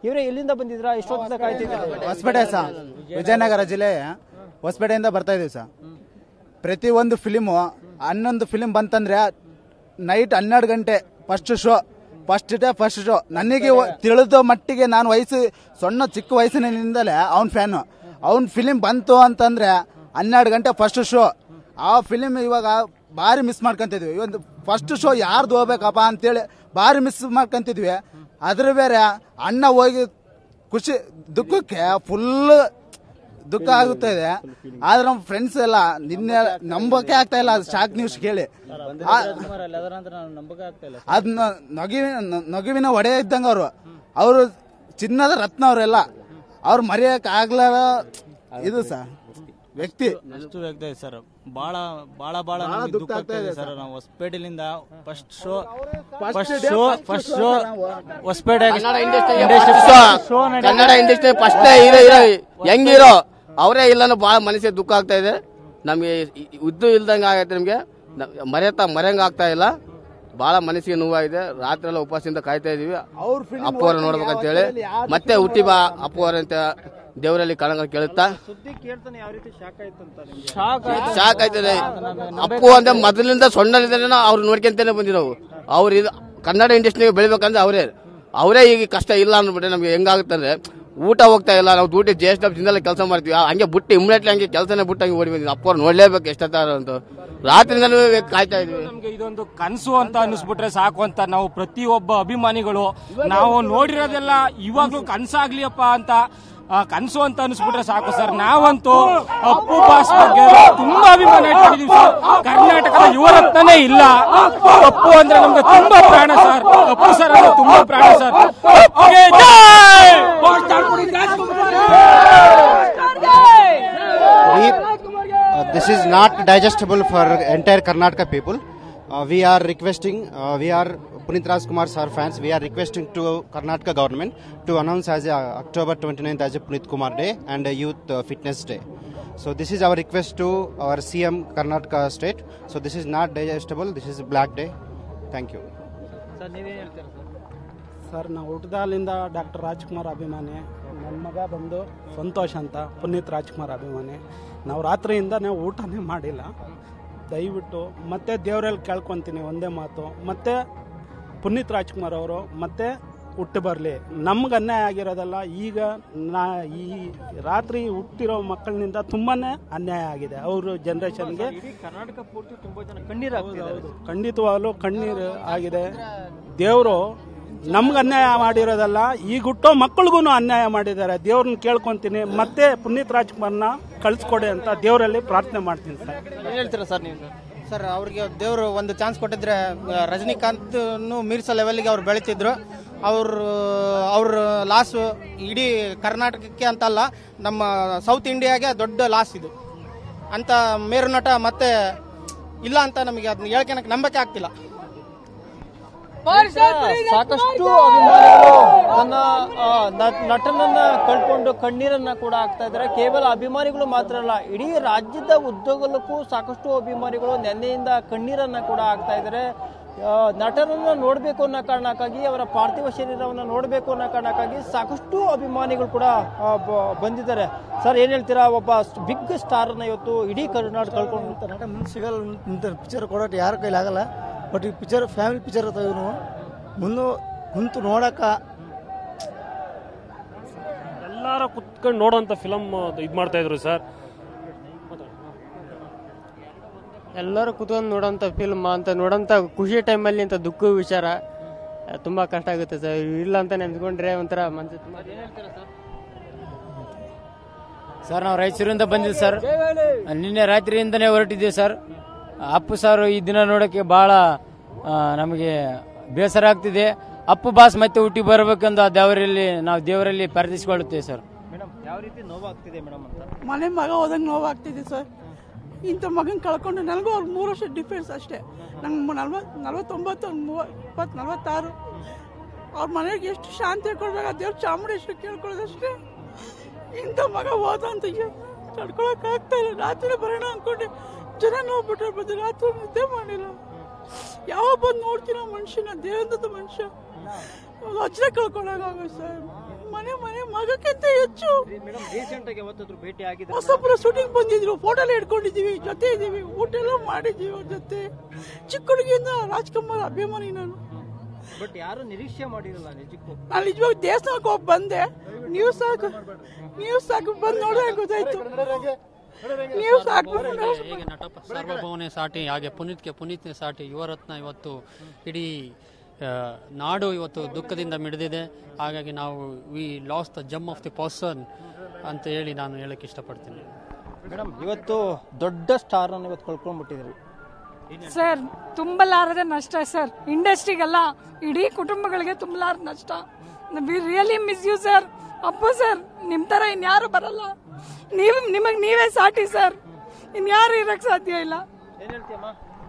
ಇವರೇ ಎಲ್ಲಿಂದ ಬಂದಿದ್ರಾ ಎಷ್ಟೊತ್ತಿಂದ ಕಾಯ್ತಿದ್ದೀರಾ ಹೊಸಪೇಟೆ ಸರ್ ವಿಜಯನಗರ ಜಿಲ್ಲೆ ಹೊಸಪೇಟೆಯಿಂದ ಬರ್ತಾ ಇದೀವಿ ಸರ್ ಪ್ರತಿ ಒಂದು ಫಿಲಿಮು ಹನ್ನೊಂದು ಫಿಲಿಮ್ ಬಂತಂದ್ರೆ ನೈಟ್ ಹನ್ನೆರಡು ಗಂಟೆ first show first day first show ನನಗೆ ವ- ತಿಳಿದ ಮಟ್ಟಿಗೆ ನಾನು ವಯಸ್ಸು ಸಣ್ಣ ಚಿಕ್ಕ ವಯಸ್ಸಿನಿಂದಲೇ ಅವ್ನ ಫ್ಯಾನು ಅವ್ನ ಫಿಲಿಮ್ ಬಂತು ಅಂತಂದ್ರೆ ಹನ್ನೆರಡು ಗಂಟೆ ಫಸ್ಟ್ ಶೋ ಆ ಫಿಲಿಮ್ ಇವಾಗ ಭಾರಿ ಮಿಸ್ ಮಾಡ್ಕೊಂತಿದ್ವಿ ಒಂದು ಫಸ್ಟ್ ಶೋ ಯಾರ್ದು ಹೋಗ್ಬೇಕಪ್ಪ ಅಂತೇಳಿ ಭಾರಿ ಮಿಸ್ ಮಾಡ್ಕೊಂತಿದ್ವಿ ಅದ್ರ ಬೇರೆ ಅಣ್ಣ ಹೋಗಿ ಖುಷಿ ದುಃಖಕ್ಕೆ ಫುಲ್ ದುಃಖ ಆಗುತ್ತಾ ಇದೆ ಆದ್ರೆ ನಮ್ಮ ಫ್ರೆಂಡ್ಸ್ ಎಲ್ಲ ನಿನ್ನೆ ನಂಬಕ್ಕೆ ಆಗ್ತಾ ಇಲ್ಲ ಅದು ಶಾಕ್ ನ್ಯೂಸ್ ಕೇಳಿ ಆ- ಅದನ್ನ ನಗುವಿನ ನಗುವಿನ ಒಡೆ ಇದ್ದಂಗ ಅವರು ಅವರು ಚಿನ್ನದ ರತ್ನ ಅವರೆಲ್ಲ ಅವ್ರು ಮರೆಯಕ್ ಆಗ್ಲಾರ ಇದು ಸರ್ ವ್ಯಕ್ತಿ ಅಷ್ಟು ವ್ಯಕ್ತ ಇದೆ ಸರ್ ಬಹಳ ಬಹಳ ಬಹಳ ನಮ್ಗೆ ದುಃಖ ಆಗ್ತಾ ಇದೆ ಸರ್ ನಾವು ಹೊಸಪೇಟೆಲಿಂದ first show first show first show Hospet Kannada industry first hero hero ಹೆಂಗಿರೋ ಅವರೇ ಇಲ್ಲ ಬಹಳ ಮನಸ್ಸಿಗೆ ದುಃಖ ಆಗ್ತಾ ಇದೆ ನಮಗೆ ಉದ್ದು ಇಲ್ದಂಗೆ ಆಗೈತೆ ನಮಗೆ ಮರೆಯತ್ತ ಮರೆಯಂಗ ಆಗ್ತಾ ಇಲ್ಲ ಬಹಳ ಮನಸ್ಸಿಗೆ ನೋವಾಗಿದೆ ರಾತ್ರಿ ಎಲ್ಲ ಉಪವಾಸದಿಂದ ಕಾಯ್ತಾ ಇದೀವಿ ಅವ್ರ film ಅಪ್ಪು ಅವ್ರ ನೋಡ್ಬೇಕಂತ ಹೇಳಿ ಮತ್ತೆ ಹುಟ್ಟಿ ಬಾ ಅಪ್ಪು ಅವರಂತ ದೇವರಲ್ಲಿ ಕಣಗ ಕೇಳುತ್ತಾ ಸುದ್ದಿ ಕೇಳ್ತಾನೆ ಯಾವ ರೀತಿ ಶಾಕ್ ಆಯ್ತಂತ ನಿಮ್ಗೆ ಶಾಕ್ ಆಯ್ತದೆ ಅಪ್ಪು ಅಂದ್ರೆ ಮೊದಲಿಂದ ಸೊಣ್ಣಲಿಂದ ಅವ್ರು ನೋಡ್ಕೊಂತಾನೆ ಬಂದಿರೋವು ಅವ್ರು ಇದು ಕನ್ನಡ ಇಂಡಸ್ಟ್ರಿಗೆ ಬೆಳಿಬೇಕಂದ್ರೆ ಅವರೇ ಅವರೇ ಈಗ ಕಷ್ಟ ಇಲ್ಲ ಅಂದ್ಬಿಟ್ರೆ ನಮ್ಗೆ ಹೆಂಗಾಗುತ್ತಂದ್ರೆ ಊಟ ಹೋಗ್ತಾ ಇಲ್ಲ ನಾವು ಡ್ಯೂಟಿ ಜೆ ಎಸ್ ಡಬ್ಸ್ ಇಂದಲೇ ಕೆಲಸ ಮಾಡ್ತೀವಿ ಆ- ಹಂಗೆ ಬಿಟ್ಟು ಇಮ್ಮಿಡಿಯೇಟ್ಲಿ ಹಂಗೆ ಕೆಲಸನೇ ಬಿಟ್ಟು ಹಂಗೆ ಓಡಿ ಬಂದಿದ್ವಿ ಅಪ್ಪ ಅವ್ರು ನೋಡ್ಲೇಬೇಕು ಎಷ್ಟೊತ್ತಾರ ಅಂತ ರಾತ್ರಿಯಿಂದಲೂ ಕಾಯ್ತಾ ಇದೀವಿ ನಮ್ಗೆ ಇದೊಂದು ಕನಸು ಅಂತ ಅನಿಸ್ಬಿಟ್ರೆ ಸಾಕು ಅಂತ ನಾವು ಪ್ರತಿಯೊಬ್ಬ ಅಭಿಮಾನಿಗಳು ನಾವು ನೋಡಿರೋದೆಲ್ಲ ಇವಾಗ್ಲೂ ಕನ್ಸಾಗ್ಲಿಯಪ್ಪ ಅಂತ ಆ, ಕನ್ಸು ಅಂತ ಅನಿಸ್ಬಿಟ್ರೆ ಸಾಕು ಸರ್ ನಾವಂತೂ ಅಪ್ಪು ಬಾಸ್ ಬಗ್ಗೆ ತುಂಬಾ ಅಭಿಮಾನ ಇಟ್ಕೊಂಡಿದೀವಿ ಸರ್ ಕರ್ನಾಟಕದ ಯುವರತ್ನೇ ಇಲ್ಲ ಅಪ್ಪು ಅಂದ್ರೆ ನಮ್ಗೆ ತುಂಬಾ ಪ್ರಾಣ ಸರ್ ಅಪ್ಪು ಸರ್ ಅಂದ್ರೆ ತುಂಬಾ ಪ್ರಾಣ ಸರ್ ಅಪ್ಪುಗೆ ಜೈ! we, uh, this is not digestible for entire Karnataka people. Uh, we are requesting, uh, we are Punit Rajkumar sir fans, we are requesting to Karnataka government to announce as a, October 29th as a Punit Kumar Day and a Youth uh, Fitness Day. So this is our request to our CM Karnataka state. So this is not digestible, this is Black Day. Thank you. Sir ನೀವೇನ್ ಹೇಳ್ತೀರಾ sir sir ನಾವು ಹುಟ್ಟದಾಲಿಂದ doctor Rajkumar ಅಭಿಮಾನಿ ನನ್ನ ಮಗ ಬಂದು ಸಂತೋಷ್ ಅಂತ ಪುನೀತ್ ರಾಜ್ಕುಮಾರ್ ಅಭಿಮಾನಿ ನಾವು ರಾತ್ರಿಯಿಂದ ನಾವು ಊಟನೇ ಮಾಡಿಲ್ಲ ದಯವಿಟ್ಟು ಮತ್ತೆ ದೇವರಲ್ಲಿ ಕೇಳ್ಕೊತೀನಿ ಒಂದೇ ಮಾತು ಮತ್ತೆ ಪುನೀತ್ ರಾಜ್ಕುಮಾರ್ ಅವರು ಮತ್ತೆ ಹುಟ್ಟು ಬರಲಿ ನಮ್ಗೆ ಅನ್ಯಾಯ ಆಗಿರೋದಲ್ಲ ಈಗ ನಾ ಈ ರಾತ್ರಿ ಹುಟ್ಟಿರೋ ಮಕ್ಕಳಿನಿಂದ ತುಂಬಾ ಅನ್ಯಾಯ ಆಗಿದೆ ಅವರು ಜನ್ರೇಷನ್ಗೆ ಇಡೀ ಕರ್ನಾಟಕ ಪೂರ್ತಿ ತುಂಬಾ ಜನ ಕಣ್ಣೀರಾಗ್ತಿದ್ದಾರೆ ಖಂಡಿತವಾಗ್ಲೂ ಕಣ್ಣೀರು ಆಗಿದೆ ದೇವರು ನಮ್ಗೆ ಅನ್ಯಾಯ ಮಾಡಿರೋದಲ್ಲ ಈಗ ಹುಟ್ಟೋ ಮಕ್ಕಳಿಗೂ ಅನ್ಯಾಯ ಮಾಡಿದ್ದಾರೆ ದೇವ್ರನ್ನ ಕೇಳ್ಕೊಂತೀನಿ ಮತ್ತೆ ಪುನೀತ್ ರಾಜ್ಕುಮಾರ್ನ ಕಳಿಸ್ಕೊಡಿ ಅಂತ ದೇವರಲ್ಲಿ ಪ್ರಾರ್ಥನೆ ಮಾಡ್ತೀನಿ ಸರ್ ಏನ್ ಹೇಳ್ತೀರಾ ಸರ್ ನೀವು ಸರ್ ಸರ್ ಅವ್ರಿಗೆ ದೇವರು ಒಂದು ಚಾನ್ಸ್ ಕೊಟ್ಟಿದ್ರೆ ಆ, ರಜನಿಕಾಂತ್ ಮೀರ್ಸೋ ಲೆವೆಲ್ಗೆ ಅವ್ರು ಬೆಳಿತಿದ್ರು ಅವರು ಅವ್ರ ಲಾಸು ಇಡೀ ಕರ್ನಾಟಕಕ್ಕೆ ಅಂತಲ್ಲ ನಮ್ಮ ಸೌತ್ ಇಂಡಿಯಾಗೆ ದೊಡ್ಡ ಲಾಸ್ ಇದು ಅಂತ ಮೇರು ನಟ ಮತ್ತೆ ಇಲ್ಲ ಅಂತ ನಮಗೆ ಅದನ್ನ ಹೇಳ್ಕೊಳಕ್ಕೆ ನಂಬಕ್ಕೆ ಆಗ್ತಿಲ್ಲ ಸಾಕಷ್ಟು ಅಭಿಮಾನಿಗಳು ತನ್ನ ಆ, ನ- ನಟನನ್ನ ಕಳ್ಕೊಂಡು ಕಣ್ಣೀರನ್ನ ಕೂಡ ಆಗ್ತಾ ಇದ್ದಾರೆ ಕೇವಲ ಅಭಿಮಾನಿಗಳು ಮಾತ್ರ ಅಲ್ಲ ಇಡೀ ರಾಜ್ಯದ ಉದ್ದಗಲಕ್ಕೂ ಸಾಕಷ್ಟು ಅಭಿಮಾನಿಗಳು ನೆನ್ನೆಯಿಂದ ಕಣ್ಣೀರನ್ನ ಕೂಡ ಆಗ್ತಾ ಇದ್ದಾರೆ ಆ, ನಟನನ್ನ ನೋಡಬೇಕು ಅನ್ನೋ ಕಾರಣಕ್ಕಾಗಿ ಅವರ ಪಾರ್ಥಿವ ಶರೀರವನ್ನ ನೋಡಬೇಕು ಅನ್ನೋ ಕಾರಣಕ್ಕಾಗಿ ಸಾಕಷ್ಟು ಅಭಿಮಾನಿಗಳು ಕೂಡ ಆ, ಬ- ಬಂದಿದ್ದಾರೆ ಸರ್ ಏನ್ ಹೇಳ್ತೀರಾ ಒಬ್ಬ ಬಿಗ್ ಸ್ಟಾರ್ ಅನ್ನ ಇವತ್ತು ಇಡೀ ಕರ್ನಾಟಕ ಕಳ್ಕೊಂಡು ನಟ ಮುಂದೆ ಸಿಗಲ್ಲ ಇಂಥ ಪಿಕ್ಚರ್ ಕೊಡೋಕೆ ಯಾರ ಕೈಲಿ ಆಗಲ್ಲ ಬಟ್ ಈ ಪಿಕ್ಚರ್ ಫ್ಯಾಮಿಲಿ ಪಿಕ್ಚರ್ ಅತ್ತ ಇವನು ಮುಂದೆ ಕುಂತು ನೋಡಕ ಎಲ್ಲಾರ ಕುತ್ಕೊಂಡು ನೋಡೋಂಥ ಫಿಲಮ್ ಇದು ಮಾಡ್ತಾ ಇದ್ರು ಸರ್ ಎಲ್ಲರೂ ಕುತ್ಕೊಂಡು ನೋಡೋಂಥ ಫಿಲ್ಮ್ ಅಂತ ನೋಡೋಂಥ ಖುಷಿ ಟೈಮಲ್ಲಿ ಅಂತ ದುಃಖ ವಿಚಾರ ತುಂಬ ಕಷ್ಟ ಆಗುತ್ತೆ ಸರ್ ಇಲ್ಲ ಅಂತ ನೆನ್ಸ್ಕೊಂಡ್ರೆ ಒಂಥರ ಮನಸ್ಸು ತುಂಬ ಸರ್ ನಾವು ರಾಯಚೂರಿಂದ ಬಂದಿದ್ದೀವಿ ಸರ್ ನಿನ್ನೆ ರಾತ್ರಿಯಿಂದನೇ ಹೊರಟಿದ್ದೀವಿ ಸರ್ ಅಪ್ಪು ಸರ್ ಈ ದಿನ ನೋಡೋಕ್ಕೆ ಬಹಳ ಆ, ನಮಗೆ ಬೇಸರ ಆಗ್ತಿದೆ ಅಪ್ಪು ಬಾಸ್ ಮತ್ತೆ ಹುಟ್ಟಿ ಬರಬೇಕೆಂದು ಆ ದೇವರಲ್ಲಿ ನಾವು ದೇವರಲ್ಲಿ ಪ್ರಾರ್ಥಿಸಿಕೊಳ್ಳುತ್ತೇವೆ ಸರ್ ಮೇಡಮ್ ಯಾವ ರೀತಿ ನೋವಾಗ್ತಿದೆ ಮೇಡಮ್ ಅಂತ ಮನೆ ಮಗ ಹೋದಂಗೆ ನೋವಾಗ್ತಿದೆ ಸರ್ ಇಂಥ ಮಗನ ಕಳ್ಕೊಂಡು ನನಗೂ ಅವ್ರು ಮೂರು ವರ್ಷ ಡಿಫ್ರೆನ್ಸ್ ಅಷ್ಟೇ ನಂಗೆ ನಲ್ವತ್ತು ನಲ್ವತ್ತೊಂಬತ್ತು ಅವ್ನು ಮೂವ ಇಪ್ಪತ್ತು ನಲ್ವತ್ತಾರು ಅವ್ರ ಮನೆಗೆ ಎಷ್ಟು ಶಾಂತಿ ಕೊಡ್ಬೇಕು ಆ ದೇವ್ರ ಚಾಮುಂಡೇಶ್ವರಿ ಕೇಳ್ಕೊಳ್ಳೋದಷ್ಟೇ ಇಂಥ ಮಗ ಹೋದ ಅಂತ ತಡ್ಕೊಳಕ್ ಆಗ್ತಾ ಇಲ್ಲ ರಾತ್ರಿ ಬರೋಣ ಅನ್ಕೊಂಡೆ ಜನ ನೋಡ್ಬಿಟ್ರೆ ಬಂದು ರಾತ್ರಿ ನಿದ್ದೆ ಮಾಡಿಲ್ಲ ಯಾವ ಬಂದು ನೋಡ್ತೀನ ಮನುಷ್ಯನ ದೇವಂತದ ಮನುಷ್ಯ ವಜ್ರ ಕಳ್ಕೊಳಗಾಗ ಸರ್ ಮನೆ ಮನೆ ಮಗಕ್ಕಿಂತ ಹೆಚ್ಚು ಮೇಡಮ್ ರೀಸೆಂಟ್ ಆಗಿ ಯಾವತ್ತಾದ್ರೂ ಭೇಟಿ ಆಗಿದ್ರೆ ಹೊಸಪುರ ಶೂಟಿಂಗ್ ಬಂದಿದ್ರು ಫೋಟೋ ಎಲ್ಲ ಇಟ್ಕೊಂಡಿದೀವಿ ಜೊತೆ ಇದೀವಿ ಊಟ ಎಲ್ಲ ಮಾಡಿದೀವಿ ಅವ್ರ ಜೊತೆ ಚಿಕ್ಕ ಹುಡುಗಿಯಿಂದ ರಾಜ್ಕುಮಾರ್ ಅಭಿಮಾನಿ ನಾನು ಬಟ್ ಯಾರು ನಿರೀಕ್ಷೆ ಮಾಡಿರಲ್ಲ ನಿಜಕ್ಕೂ ನಾನು ನಿಜವಾಗ ದೇವಸ್ಥಾನಕ್ಕೆ ಹೋಗಿ ಬಂದೆ ನೀವು ಸಾಕು ನೀವು ಸಾಕು ಬಂದು ನೋಡಿದ್ರೆ ಗೊತ್ತಾಯ್ತು ನೀವು ಸಾಕು ಹೇಗೆ ನಟ ಸಾರ್ವಭೌಮನೇ ಸಾಟಿ ಹಾಗೆ ಪುನೀತ್ಗೆ ಪುನೀತ್ನೇ ಸಾಟಿ ಯುವರತ್ನ ಇವತ್ತು ಇಡೀ ಆ, ನಾಡು ಇವತ್ತು ದುಃಖದಿಂದ ಮಿಡಿದಿದೆ ಹಾಗಾಗಿ ನಾವು we loss the gem of the person ಅಂತ ಹೇಳಿ ನಾನು ಹೇಳಕ್ಕೆ ಇಷ್ಟಪಡ್ತೀನಿ ಮೇಡಮ್ ಇವತ್ತು ದೊಡ್ಡ ಸ್ಟಾರ್ ಅನ್ನು ಇವತ್ತು ಕಳ್ಕೊಂಡ್ಬಿಟ್ಟಿದ್ರಿ ಸರ್ ತುಂಬಲಾರದ ನಷ್ಟ ಸರ್ ಇಂಡಸ್ಟ್ರಿಗೆಲ್ಲ ಇಡೀ ಕುಟುಂಬಗಳಿಗೆ ತುಂಬಲಾರದ ನಷ್ಟ we really miss you sir Appu sir ನಿಮ್ ತರ ಇನ್ಯಾರು ಬರಲ್ಲ ನೀವು ನಿಮಗ್ ನೀವೇ ಸಾಟಿ ಸರ್ ಇನ್ಯಾರು ಇರಕ್ ಸಾಧ್ಯ ಇಲ್ಲ ಏನ್ ಹೇಳ್ತೀಯಮ್ಮ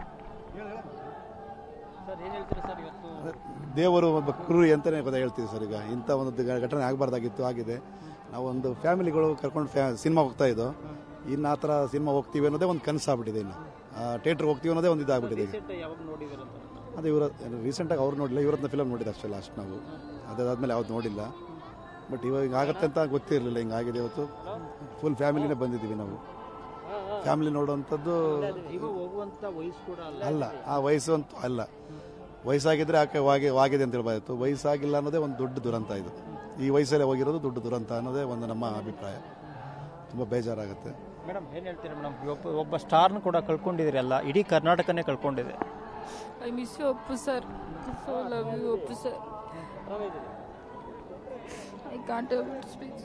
ಸರ್ ಏನ್ ಹೇಳ್ತೀರಾ ಸರ್ ಇವತ್ತು ದೇವರು ಒಬ್ಬ ಕ್ರೂರಿ ಅಂತಲೇ ಗೊತ್ತಾ ಹೇಳ್ತೀವಿ ಸರ್ ಈಗ ಇಂಥ ಒಂದು ಘ- ಘಟನೆ ಆಗಬಾರ್ದಾಗಿತ್ತು ಆಗಿದೆ ನಾವು ಒಂದು ಫ್ಯಾಮಿಲಿಗಳು ಕರ್ಕೊಂಡು ಫ್ಯಾ ಸಿನಿಮಾ ಹೋಗ್ತಾ ಇದ್ದೋ ಇನ್ನು ಆ ಥರ ಸಿನಿಮಾ ಹೋಗ್ತೀವಿ ಅನ್ನೋದೇ ಒಂದು ಕನಸಾಗ್ಬಿಟ್ಟಿದೆ ಇನ್ನು ಥಿಯೇಟ್ರ್ ಹೋಗ್ತೀವಿ ಅನ್ನೋದೇ ಒಂದು ಇದಾಗ್ಬಿಟ್ಟಿದೆ ಈಗ ರೀಸೆಂಟ್ ಯಾವಾಗ ನೋಡಿದಿರಂತ ಅದೇ ಇವರ ರೀಸೆಂಟಾಗಿ ಅವ್ರು ನೋಡಿಲ್ಲ ಇವರತ್ನ ಫಿಲಮ್ ನೋಡಿದ ಅಷ್ಟೇ ಲಾಸ್ಟ್ ನಾವು ಅದಾದ್ಮೇಲೆ ಯಾವ್ದು ನೋಡಿಲ್ಲ ಬಟ್ ಇವಾಗ ಹಿಂಗೆ ಆಗತ್ತೆ ಅಂತ ಗೊತ್ತಿರಲಿಲ್ಲ ಹಿಂಗಾಗಿದೆ ಇವತ್ತು ಫುಲ್ ಫ್ಯಾಮಿಲಿನೇ ಬಂದಿದ್ದೀವಿ ನಾವು ಫ್ಯಾಮಿಲಿ ನೋಡುವಂಥದ್ದು ಈಗ ಹೋಗುವಂತ ವಯಸ್ಸು ಕೂಡ ಅಲ್ಲ ಅಲ್ಲ ಆ ವಯಸ್ಸು ಅಂತ ಅಲ್ಲ ವಯಸ್ಸಾಗಿದ್ರೆ ಆಕೆ ವಾಗಿ ವಾಗಿದೆ ಅಂತ ಹೇಳ್ಬಾರ್ದು ವಯಸ್ಸಾಗಿಲ್ಲ ಅನ್ನೋದೇ ಒಂದು ದೊಡ್ಡ ದುರಂತ ಇದು ಈ ವಯಸ್ಸಲ್ಲೇ ಹೋಗಿರೋದು ದೊಡ್ಡ ದುರಂತ ಅನ್ನೋದೇ ಒಂದು ನಮ್ಮ ಅಭಿಪ್ರಾಯ ತುಂಬ ಬೇಜಾರಾಗುತ್ತೆ ಮೇಡಮ್ ಏನ್ ಹೇಳ್ತೀರಾ ಮೇಡಮ್ ಒಬ್ಬ ಒಬ್ಬ ಸ್ಟಾರ್ನ ಕೂಡ ಕಳ್ಕೊಂಡಿದ್ರಿ ಅಲ್ಲ ಇಡೀ ಕರ್ನಾಟಕನೇ ಕಳ್ಕೊಂಡಿದೆ I miss you Appu sir so love you Appu sir I can't speak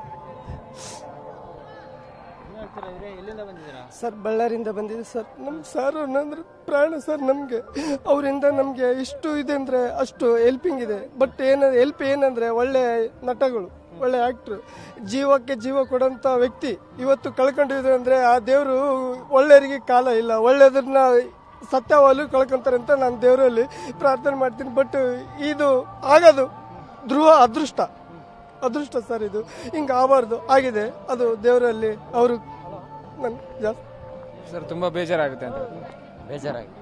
ಎಲ್ಲಿಂದ ಬಂದಿದ್ದೀರಾ ಸರ್ ಬಳ್ಳಾರಿಯಿಂದ ಬಂದಿದೆ ಸರ್ ನಮ್ಮ ಸರ್ ಅಂದ್ರೆ ಪ್ರಾಣ ಸರ್ ನಮಗೆ ಅವರಿಂದ ನಮಗೆ ಇಷ್ಟು ಇದೆ ಅಂದ್ರೆ ಅಷ್ಟು ಹೆಲ್ಪಿಂಗ್ ಇದೆ ಬಟ್ ಏನ ಹೆಲ್ಪ್ ಏನಂದ್ರೆ ಒಳ್ಳೆ ನಟಗಳು ಒಳ್ಳೆ ಆಕ್ಟ್ರು ಜೀವಕ್ಕೆ ಜೀವ ಕೊಡೋಂಥ ವ್ಯಕ್ತಿ ಇವತ್ತು ಕಳ್ಕೊಂಡಿದ್ರು ಅಂದ್ರೆ ಆ ದೇವರು ಒಳ್ಳೆಯವರಿಗೆ ಕಾಲ ಇಲ್ಲ ಒಳ್ಳೆಯದನ್ನ ಸತ್ಯವಾಲು ಕಳ್ಕೊಂತಾರೆ ಅಂತ ನಾನು ದೇವರಲ್ಲಿ ಪ್ರಾರ್ಥನೆ ಮಾಡ್ತೀನಿ ಬಟ್ ಇದು ಆಗೋದು ಧ್ರುವ ಅದೃಷ್ಟ ಅದೃಷ್ಟ ಸರ್ ಇದು ಹಿಂಗೆ ಆಗಬಾರ್ದು ಆಗಿದೆ ಅದು ದೇವರಲ್ಲಿ ಅವರು ನನ್ ಜಾಸ್ತಿ ಸರ್ ತುಂಬ ಬೇಜಾರಾಗುತ್ತೆ ಅಂತ ಬೇಜಾರಾಗಿ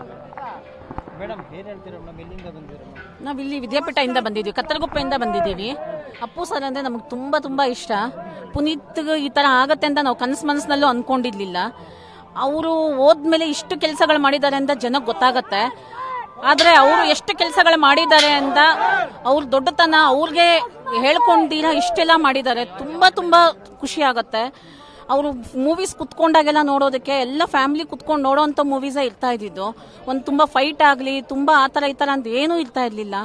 ಮೇಡಮ್ ಏನ್ ಹೇಳ್ತೀರಾ ಮೇಡಮ್ ಎಲ್ಲಿಂದ ಬಂದಿದ್ದೀರಾ ನಾವು ಇಲ್ಲಿ ವಿದ್ಯಾಪೀಠದಿಂದ ಬಂದಿದ್ದೀವಿ ಕತ್ತಲಗುಪ್ಪೆಯಿಂದ ಬಂದಿದ್ದೀವಿ ಅಪ್ಪು ಸರ್ ಅಂದ್ರೆ ನಮಗೆ ತುಂಬಾ ತುಂಬಾ ಇಷ್ಟ ಪುನೀತ್ ಈ ತರ ಆಗತ್ತೆ ಅಂತ ನಾವು ಕನಸು ಮನಸ್ಸಿನಲ್ಲೂ ಅನ್ಕೊಂಡಿರ್ಲಿಲ್ಲ ಅವರು ಹೋದ್ಮೇಲೆ ಇಷ್ಟು ಕೆಲಸಗಳು ಮಾಡಿದ್ದಾರೆ ಅಂತ ಜನಕ್ಕೆ ಗೊತ್ತಾಗತ್ತೆ ಆದ್ರೆ ಅವರು ಎಷ್ಟು ಕೆಲಸಗಳು ಮಾಡಿದ್ದಾರೆ ಅಂತ ಅವ್ರ ದೊಡ್ಡತನ ಅವ್ರಿಗೆ ಹೇಳ್ಕೊಂಡಿರ ಇಷ್ಟೆಲ್ಲ ಮಾಡಿದ್ದಾರೆ ತುಂಬಾ ತುಂಬಾ ಖುಷಿ ಆಗತ್ತೆ ಅವರು ಮೂವೀಸ್ ಕುತ್ಕೊಂಡಾಗೆಲ್ಲ ನೋಡೋದಕ್ಕೆ ಎಲ್ಲ ಫ್ಯಾಮಿಲಿ ಕುತ್ಕೊಂಡು ನೋಡೋಂಥ ಮೂವೀಸೇ ಇರ್ತಾ ಇದ್ದಿದ್ದು ಒಂದು ತುಂಬ ಫೈಟ್ ಆಗಲಿ ತುಂಬ ಆ ಥರ ಈ ಥರ ಅಂತ ಏನೂ ಇರ್ತಾ ಇರಲಿಲ್ಲ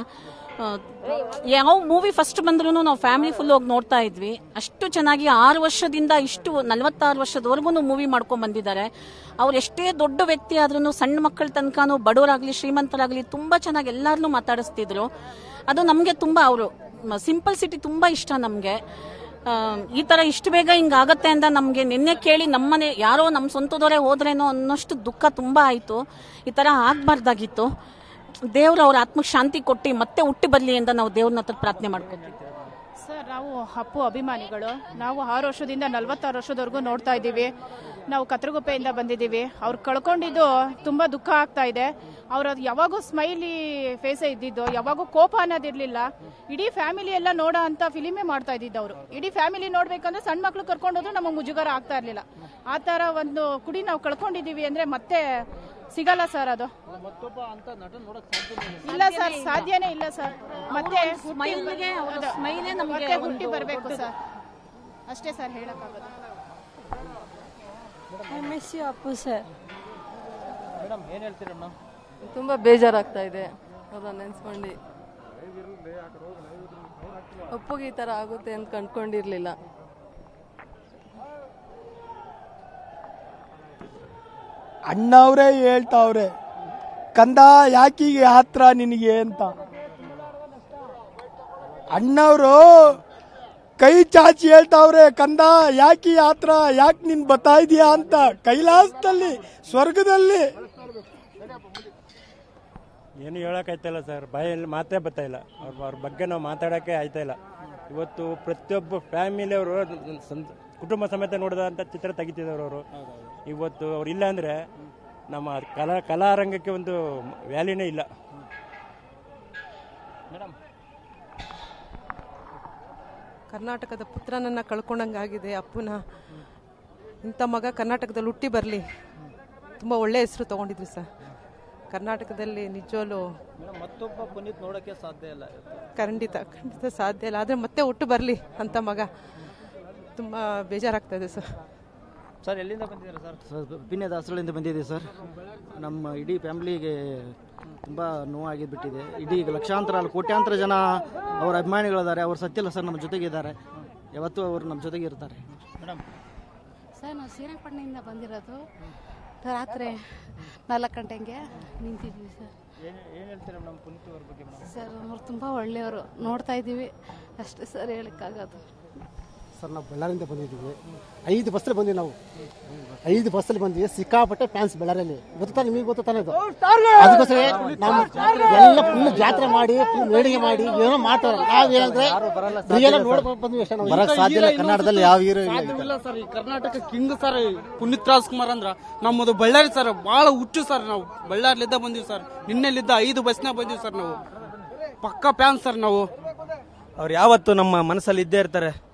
ಯಾವ ಮೂವಿ ಫಸ್ಟ್ ಬಂದ್ರೂ ನಾವು ಫ್ಯಾಮಿಲಿ ಫುಲ್ ಹೋಗಿ ನೋಡ್ತಾ ಇದ್ವಿ ಅಷ್ಟು ಚೆನ್ನಾಗಿ ಆರು ವರ್ಷದಿಂದ ಇಷ್ಟು ನಲವತ್ತಾರು ವರ್ಷದವರೆಗೂ ಮೂವಿ ಮಾಡ್ಕೊಂಡ್ ಬಂದಿದ್ದಾರೆ ಅವ್ರು ಎಷ್ಟೇ ದೊಡ್ಡ ವ್ಯಕ್ತಿ ಆದ್ರೂ ಸಣ್ಣ ಮಕ್ಕಳ ತನಕನೂ ಬಡವರಾಗ್ಲಿ ಶ್ರೀಮಂತರಾಗ್ಲಿ ತುಂಬಾ ಚೆನ್ನಾಗಿ ಎಲ್ಲಾರನ್ನೂ ಮಾತಾಡಿಸ್ತಿದ್ರು ಅದು ನಮಗೆ ತುಂಬಾ ಅವರು ಸಿಂಪಲ್ ಸಿಟಿ ತುಂಬಾ ಇಷ್ಟ ನಮಗೆ ಈ ತರ ಇಷ್ಟು ಬೇಗ ಹಿಂಗಾಗತ್ತೆ ಅಂತ ನಮಗೆ ನಿನ್ನೆ ಕೇಳಿ ನಮ್ಮನೆ ಯಾರೋ ನಮ್ಮ ಸ್ವಂತದವರೇ ಹೋದ್ರೇನೋ ಅನ್ನೋಷ್ಟು ದುಃಖ ತುಂಬಾ ಆಯ್ತು ಈ ತರ ಆಗ್ಬಾರ್ದಾಗಿತ್ತು ದೇವ್ರು ಅವ್ರ ಆತ್ಮಕ್ಕೆ ಶಾಂತಿ ಕೊಟ್ಟು ಮತ್ತೆ ಹುಟ್ಟಿ ಬರ್ಲಿ ಅಂತ ನಾವು ದೇವ್ರನ್ನ ಹತ್ರ ಪ್ರಾರ್ಥನೆ ಮಾಡ್ಕೊತೀವಿ ಸರ್ ನಾವು ಅಪ್ಪು ಅಭಿಮಾನಿಗಳು ನಾವು ಆರು ವರ್ಷದಿಂದ ನಲವತ್ತಾರು ವರ್ಷದವರೆಗೂ ನೋಡ್ತಾ ಇದ್ದೀವಿ ನಾವು ಕತ್ರಗುಪ್ಪೆಯಿಂದ ಬಂದಿದ್ದೀವಿ ಅವ್ರು ಕಳ್ಕೊಂಡಿದ್ದು ತುಂಬ ದುಃಖ ಆಗ್ತಾ ಇದೆ ಅವ್ರ ಯಾವಾಗೂ ಸ್ಮೈಲಿ ಫೇಸೇ ಇದ್ದಿದ್ದು ಯಾವಾಗೂ ಕೋಪ ಅನ್ನೋದಿರ್ಲಿಲ್ಲ ಇಡೀ ಫ್ಯಾಮಿಲಿ ಎಲ್ಲ ನೋಡೋ ಅಂತ ಫಿಲಿಮೇ ಮಾಡ್ತಾ ಇದ್ದಿದ್ದು ಅವರು ಇಡೀ ಫ್ಯಾಮಿಲಿ ನೋಡ್ಬೇಕಂದ್ರೆ ಸಣ್ಣ ಮಕ್ಳು ಕರ್ಕೊಂಡೋದ್ರು ನಮಗೆ ಮುಜುಗರ ಆಗ್ತಾ ಇರ್ಲಿಲ್ಲ ಆ ಥರ ಒಂದು ಕುಡಿ ನಾವು ಕಳ್ಕೊಂಡಿದ್ದೀವಿ ಅಂದ್ರೆ ಮತ್ತೆ ಸಿಗಲ್ಲ ಸರ್ ಅದು ಮತ್ತೊಬ್ಬ ಅಂತ ನಟ ನೋಡಕ್ ಸಾಧ್ಯ ಇಲ್ಲ ಸರ್ ಸಾಧ್ಯನೇ ಇಲ್ಲ ಸರ್ ಮತ್ತೆ ಹುಟ್ಟಿ- ಸ್ಮೈಲ್ಗೆ ಅವ್ರ ಹೌದು. ಸ್ಮೈಲೇ ನಮ್ಗೆ ಮತ್ತೆ ಒಂದು ಹುಟ್ಟಿ ಬರಬೇಕು ಸರ್ ಅಷ್ಟೇ ಸರ್ ಹೇಳಕ್ಕಾಗೋದು I miss you Appu sir madam ಏನ್ ಹೇಳ್ತೀರಾ ಮೇಡಮ್ ತುಂಬ ಬೇಜಾರಾಗ್ತಾ ಇದೆ ಅದನ್ನ ನೆನೆಸ್ಕೊಂಡು ಒಪ್ಪಿಗೆ ಈ ಥರ ಆಗುತ್ತೆ ಅಂತ ಕಂಡ್ಕೊಂಡಿರ್ಲಿಲ್ಲ ಅಣ್ಣವ್ರೇ ಹೇಳ್ತಾವ್ರೆ ಕಂದ ಯಾಕೀಗೆ ಹತ್ರ ನಿನಗೆ ಅಂತ ಅಣ್ಣವರು ಕೈ ಚಾಚಿ ಹೇಳ್ತಾವ್ರೆ ಕಂದ ಯಾಕಿ ಹತ್ರ ಯಾಕೆ ನೀನ್ ಬರ್ತಾ ಇದೀಯಾ ಅಂತ ಕೈಲಾಸದಲ್ಲಿ ಸ್ವರ್ಗದಲ್ಲಿ ಏನು ಹೇಳೋಕ್ಕಾಯ್ತಾ ಸರ್ ಬಾಯಲ್ಲಿ ಮಾತೇ ಬರ್ತಾ ಇಲ್ಲ ಅವ್ರ ಅವ್ರ ಬಗ್ಗೆ ನಾವು ಮಾತಾಡೋಕ್ಕೆ ಆಯ್ತಾ ಇಲ್ಲ ಇವತ್ತು ಪ್ರತಿಯೊಬ್ಬ ಫ್ಯಾಮಿಲಿ ಅವರು ಕುಟುಂಬ ಸಮೇತ ನೋಡಿದಂಥ ಚಿತ್ರ ತೆಗಿತಿದ್ದಾರೆ ಅವರು ಇವತ್ತು ಅವ್ರು ಇಲ್ಲ ಅಂದರೆ ನಮ್ಮ ಕಲಾ ಕಲಾರಂಗಕ್ಕೆ ಒಂದು ವ್ಯಾಲ್ಯೂನೇ ಇಲ್ಲ ಮೇಡಮ್ ಕರ್ನಾಟಕದ ಪುತ್ರನನ್ನ ಕಳ್ಕೊಂಡಂಗಾಗಿದೆ ಅಪ್ಪನ ಇಂಥ ಮಗ ಕರ್ನಾಟಕದಲ್ಲಿ ಹುಟ್ಟಿ ಬರಲಿ ತುಂಬ ಒಳ್ಳೆ ಹೆಸರು ತಗೊಂಡಿದ್ವಿ ಸರ್ ಕರ್ನಾಟಕದಲ್ಲಿ ನಿಜವಲ್ಲೂ ಮೇಡಮ್ ಮತ್ತೊಬ್ಬ ಪುನೀತ್ ನೋಡಕ್ಕೆ ಸಾಧ್ಯ ಇಲ್ಲ ಖಂಡಿತ ಖಂಡಿತ ಸಾಧ್ಯ ಇಲ್ಲ ಆದರೆ ಮತ್ತೆ ಹುಟ್ಟು ಬರಲಿ ಅಂತ ಮಗ ತುಂಬ ಬೇಜಾರಾಗ್ತಾ ಇದೆ ಸರ್ ಸರ್ ಎಲ್ಲಿಂದ ಬಂದಿದ್ದೀರಾ ಸರ್ ಸರ್ ಪಿನ್ಯ ದಾಸರಳ್ಳಿಯಿಂದ ಬಂದಿದೆ ಸರ್ ನಮ್ಮ ಇಡೀ ಫ್ಯಾಮಿಲಿಗೆ ತುಂಬ ನೋವಾಗಿಬಿಟ್ಟಿದೆ ಇಡೀ ಲಕ್ಷಾಂತರ ಅಲ್ಲ ಕೋಟ್ಯಾಂತರ ಜನ ಅವರ ಅಭಿಮಾನಿಗಳಿದ್ದಾರೆ ಅವ್ರು ಸತ್ತಿಲ್ಲ ಸರ್ ನಮ್ಮ ಜೊತೆಗಿದ್ದಾರೆ ಯಾವತ್ತೂ ಅವರು ನಮ್ಮ ಜೊತೆಗೆ ಇರ್ತಾರೆ ಸರ್ ನಾವು ಶ್ರೀರಂಗಪಟ್ಟಣದಿಂದ ಬಂದಿರೋದು ರಾತ್ರಿ ನಾಲ್ಕು ಗಂಟೆಗೆ ನಿಂತಿದ್ವಿ ಸರ್ ಏನು ಏನು ಹೇಳ್ತೀರಾ ಮೇಡಮ್ ಪುನೀತ್ ಅವ್ರ ಬಗ್ಗೆ ಮೇಡಮ್ ಸರ್ ಅವ್ರು ತುಂಬ ಒಳ್ಳೆಯವರು ನೋಡ್ತಾ ಇದ್ದೀವಿ ಅಷ್ಟೇ ಸರ್ ಹೇಳಕ್ಕಾಗೋದು ಸರ್ ನಾವು ಬಳ್ಳಾರಿಯಿಂದ ಬಂದಿದ್ದೀವಿ ಐದು ಬಸ್ಸಲ್ಲಿ ಬಂದ್ವಿ ನಾವು ಐದು ಬಸ್ಸಲ್ಲಿ ಬಂದ್ವಿ ಸಿಕ್ಕಾಪಟ್ಟೆ ಫ್ಯಾನ್ಸ್ ಬಳ್ಳಾರಿಯಲ್ಲಿ ಗೊತ್ತಾ ನಿಮಗೆ ಗೊತ್ತು ತಾನೇ ಇದು ಅದಕ್ಕೋಸ್ಕರ ನಾವು ಎಲ್ಲ ಫುಲ್ ಜಾತ್ರೆ ಮಾಡಿ ಫುಲ್ ಮೇಳಿಗೆ ಮಾಡಿ ಏನೋ ಮಾಡ್ತಾರೆ ನಾವೇನಂದ್ರೆ ರಿಯಲ್ ನೋಡ್ಕೊಂಡು ಬಂದ್ವಿ ಅಷ್ಟೇ ನಾವು ಬರಕ್ ಸಾಧ್ಯ ಇಲ್ಲ ಕನ್ನಡದಲ್ಲಿ ಯಾವ ಹೀರೋ ಇಲ್ಲ ಸಾಧ್ಯ ಇಲ್ಲ ಸರ್ ಈ ಕರ್ನಾಟಕ ಕಿಂಗ್ ಸರ್ ಈ ಪುನೀತ್ ರಾಜ್ಕುಮಾರ್ ಅಂದ್ರ ನಮ್ಮದು ಬಳ್ಳಾರಿ ಸರ್ ಬಹಳ ಹುಚ್ಚು ಸರ್ ನಾವು ಬಳ್ಳಾರ್ಲಿದ್ದ ಬಂದಿವಿ ಸರ್ ನಿನ್ನೆಲಿದ್ದ ಐದು ಬಸ್ನಾಗ ಬಂದಿವಿ ಸರ್ ನಾವು ಪಕ್ಕ ಫ್ಯಾನ್ ಸರ್ ನಾವು ಅವ್ರು ಯಾವತ್ತು ನಮ್ಮ ಮನಸ್ಸಲ್ಲಿ ಇದ್ದೇ ಇರ್ತಾರೆ